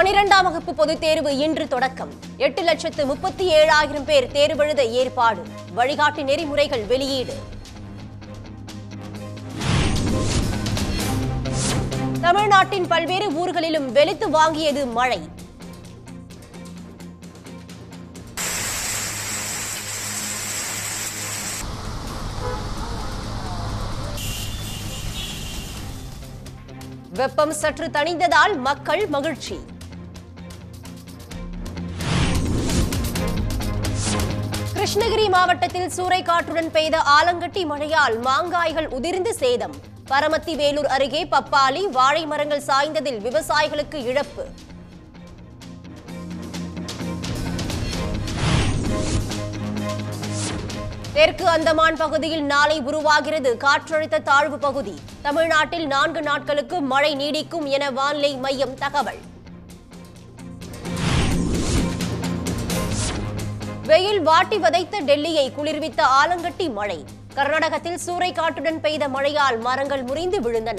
பனிரெண்டாம் வகுப்பு பொதுத் தேர்வு இன்று தொடக்கம் எட்டு லட்சத்து முப்பத்தி ஏழாயிரம் பேர் தேர்வெழுத ஏற்பாடு வழிகாட்டு நெறிமுறைகள் வெளியீடு தமிழ்நாட்டின் பல்வேறு ஊர்களிலும் வெளுத்து வாங்கியது மழை வெப்பம் சற்று தணிந்ததால் மக்கள் மகிழ்ச்சி கிருஷ்ணகிரி மாவட்டத்தில் சூறைக்காற்றுடன் பெய்த ஆலங்கட்டி மழையால் மாங்காய்கள் உதிர்ந்து சேதம் பரமத்தி வேலூர் அருகே பப்பாளி வாழை மரங்கள் சாய்ந்ததில் விவசாயிகளுக்கு இழப்பு தெற்கு அந்தமான் பகுதியில் நாளை உருவாகிறது காற்றழுத்த தாழ்வு பகுதி தமிழ்நாட்டில் நான்கு நாட்களுக்கு மழை நீடிக்கும் என வானிலை மையம் தகவல் வெயில் வாட்டி வதைத்த டெல்லியை குளிர்வித்த ஆலங்கட்டி மழை கர்நாடகத்தில் சூறைக்காற்றுடன் பெய்த மழையால் மரங்கள் முறிந்து விழுந்தன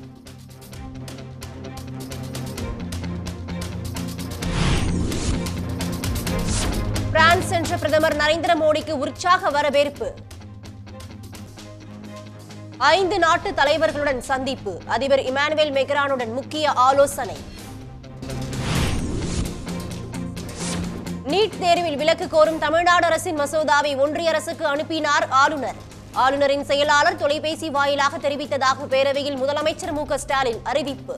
பிரான்ஸ் சென்ற பிரதமர் நரேந்திர மோடிக்கு உற்சாக வரவேற்பு ஐந்து நாட்டு தலைவர்களுடன் சந்திப்பு அதிபர் இமானுவேல் மெக்ரானுடன் முக்கிய ஆலோசனை நீட் தேர்வில் விலக்கு கோரும் தமிழ்நாடு அரசின் மசோதாவை ஒன்றிய அரசுக்கு அனுப்பினார் ஆளுநர் ஆளுநரின் செயலாளர் தொலைபேசி வாயிலாக தெரிவித்ததாக பேரவையில் முதலமைச்சர் மு க ஸ்டாலின் அறிவிப்பு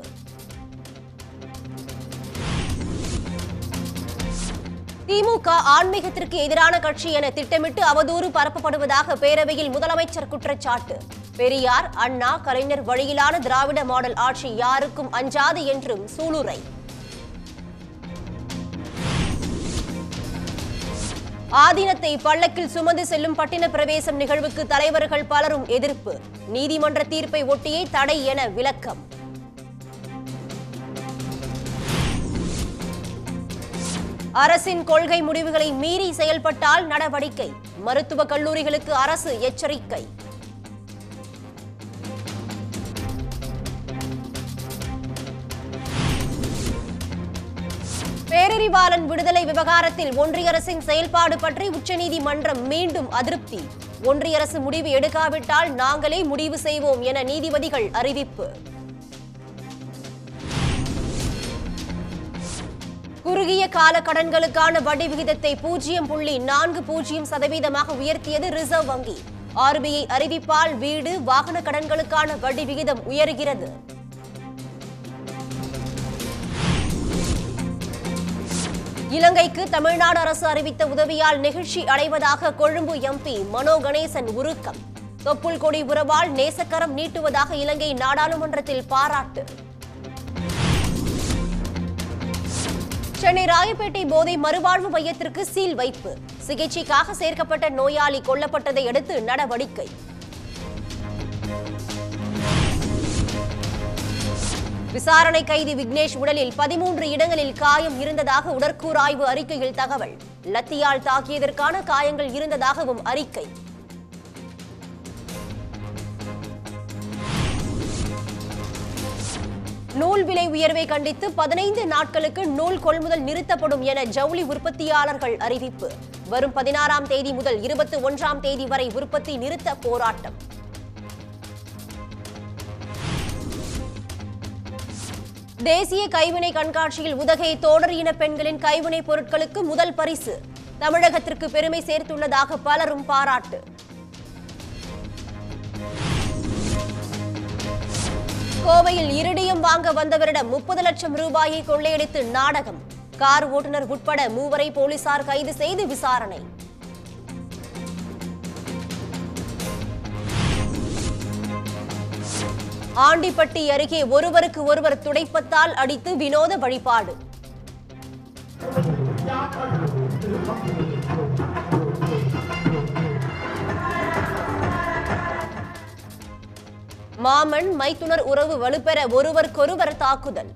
திமுக ஆன்மீகத்திற்கு எதிரான கட்சி என திட்டமிட்டு அவதூறு பரப்பப்படுவதாக பேரவையில் முதலமைச்சர் குற்றச்சாட்டு பெரியார் அண்ணா கலைஞர் வழியிலான திராவிட மாடல் ஆட்சி யாருக்கும் அஞ்சாது என்றும் சூளுரை ஆதீனத்தை பல்லக்கில் சுமந்து செல்லும் பட்டின பிரவேசம் நிகழ்வுக்கு தலைவர்கள் பலரும் எதிர்ப்பு நீதிமன்ற தீர்ப்பை ஒட்டியே தடை என விளக்கம் அரசின் கொள்கை முடிவுகளை மீறி செயல்பட்டால் நடவடிக்கை மருத்துவக் கல்லூரிகளுக்கு அரசு எச்சரிக்கை பேரறிவாளன் விடுதலை விவகாரத்தில் ஒன்றிய அரசின் செயல்பாடு பற்றி உச்சநீதிமன்றம் மீண்டும் அதிருப்தி ஒன்றிய அரசு முடிவு எடுக்காவிட்டால் நாங்களே முடிவு செய்வோம் என நீதிபதிகள் அறிவிப்பு குறுகிய கால கடன்களுக்கான வட்டி விகிதத்தை பூஜ்ஜியம் புள்ளி நான்கு பூஜ்ஜியம் சதவீதமாக உயர்த்தியது ரிசர்வ் வங்கி ஆர்பிஐ அறிவிப்பால் வீடு வாகன கடன்களுக்கான வட்டி விகிதம் உயர்கிறது இலங்கைக்கு தமிழ்நாடு அரசு அறிவித்த உதவியால் நெகிழ்ச்சி அடைவதாக கொழும்பு எம்பி மனோ கணேசன் உருக்கம் தொப்புள் கொடி உறவால் நேசக்கரம் நீட்டுவதாக இலங்கை நாடாளுமன்றத்தில் பாராட்டு சென்னை ராயப்பேட்டை போதை மறுவாழ்வு மையத்திற்கு சீல் வைப்பு சிகிச்சைக்காக சேர்க்கப்பட்ட நோயாளி கொல்லப்பட்டதை அடுத்து நடவடிக்கை விசாரணை கைதி விக்னேஷ் உடலில் பதிமூன்று இடங்களில் காயம் இருந்ததாக உடற்கூறாய்வு அறிக்கையில் தகவல் லத்தியால் தாக்கியதற்கான காயங்கள் இருந்ததாகவும் அறிக்கை நூல் விலை உயர்வை கண்டித்து பதினைந்து நாட்களுக்கு நூல் கொள்முதல் நிறுத்தப்படும் என ஜவுளி உற்பத்தியாளர்கள் அறிவிப்பு வரும் பதினாறாம் தேதி முதல் இருபத்தி ஒன்றாம் தேதி வரை உற்பத்தி நிறுத்த போராட்டம் தேசிய கைவினை கண்காட்சியில் உதகை தோடர் இன பெண்களின் கைவினை பொருட்களுக்கு முதல் பரிசு தமிழகத்திற்கு பெருமை சேர்த்துள்ளதாக பலரும் பாராட்டு கோவையில் இருடியம் வாங்க வந்தவரிடம் முப்பது லட்சம் ரூபாயை கொள்ளையடித்து நாடகம் கார் ஓட்டுநர் உட்பட மூவரை போலீசார் கைது செய்து விசாரணை ஆண்டிப்பட்டி அருகே ஒருவருக்கு ஒருவர் துடைப்பத்தால் அடித்து வினோத வழிபாடு மாமன் மைத்துனர் உறவு வலுப்பெற ஒருவருக்கொருவர் தாக்குதல்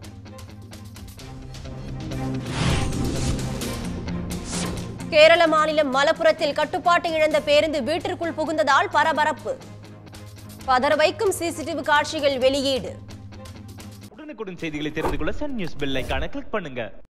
கேரள மாநிலம் மலப்புரத்தில் கட்டுப்பாட்டை இழந்த பேருந்து வீட்டிற்குள் புகுந்ததால் பரபரப்பு பதற வைக்கும் சிசிடிவி காட்சிகள் வெளியீடு உடனுக்குடன் செய்திகளை தெரிந்து கொள்ள சன் நியூஸ் பெல் ஐகானை கிளிக் பண்ணுங்க